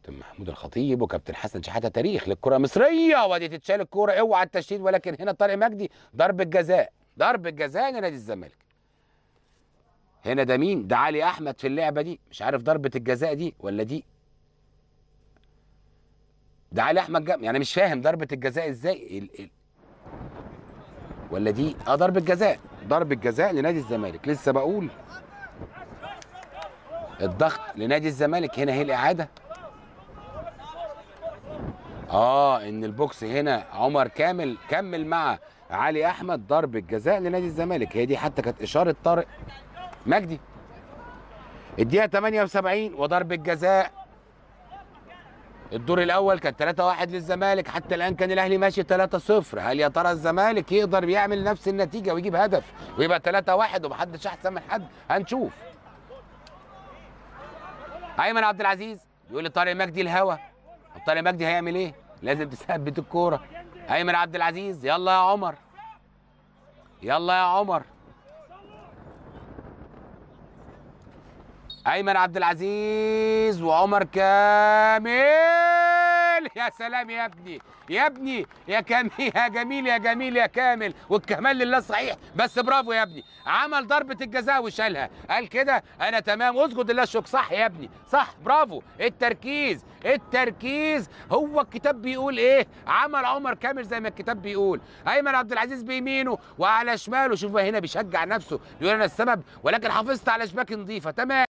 كابتن محمود الخطيب وكابتن حسن شحاته تاريخ للكره المصريه وادي تتشال الكوره اوعى التشديد ولكن هنا طارق مجدي ضربه جزاء ضربه جزاء لنادي الزمالك هنا ده مين ده علي احمد في اللعبه دي مش عارف ضربه الجزاء دي ولا دي ده علي احمد جم... يعني مش فاهم ضربه الجزاء ازاي ال... ال... ولا دي اه ضربه جزاء ضربه جزاء لنادي الزمالك لسه بقول الضغط لنادي الزمالك هنا هي الاعاده اه ان البوكس هنا عمر كامل كمل مع علي احمد ضربه جزاء لنادي الزمالك هي دي حتى كانت اشاره طارق مجدي الدقيقه 78 وضربه جزاء الدور الاول كان 3 1 للزمالك حتى الان كان الاهلي ماشي 3 0 هل يا ترى الزمالك يقدر يعمل نفس النتيجه ويجيب هدف ويبقى 3 1 ومحدش احسن من حد هنشوف ايمن عبد العزيز يقول لطارق مجدي الهوا طارق مجدي هيعمل ايه لازم تثبت الكوره ايمن عبد العزيز يلا يا عمر يلا يا عمر ايمن عبد العزيز وعمر كامل يا سلام يا ابني يا ابني يا كامل يا جميل يا جميل يا كامل والكمال لله صحيح بس برافو يا ابني عمل ضربه الجزاء وشالها قال كده انا تمام اسجد لله الشكر صح يا ابني صح برافو التركيز التركيز هو الكتاب بيقول ايه عمل عمر كامل زي ما الكتاب بيقول ايمن عبد العزيز بيمينه وعلى شماله شوف هنا بيشجع نفسه بيقول انا السبب ولكن حافظت على شباك نظيفه تمام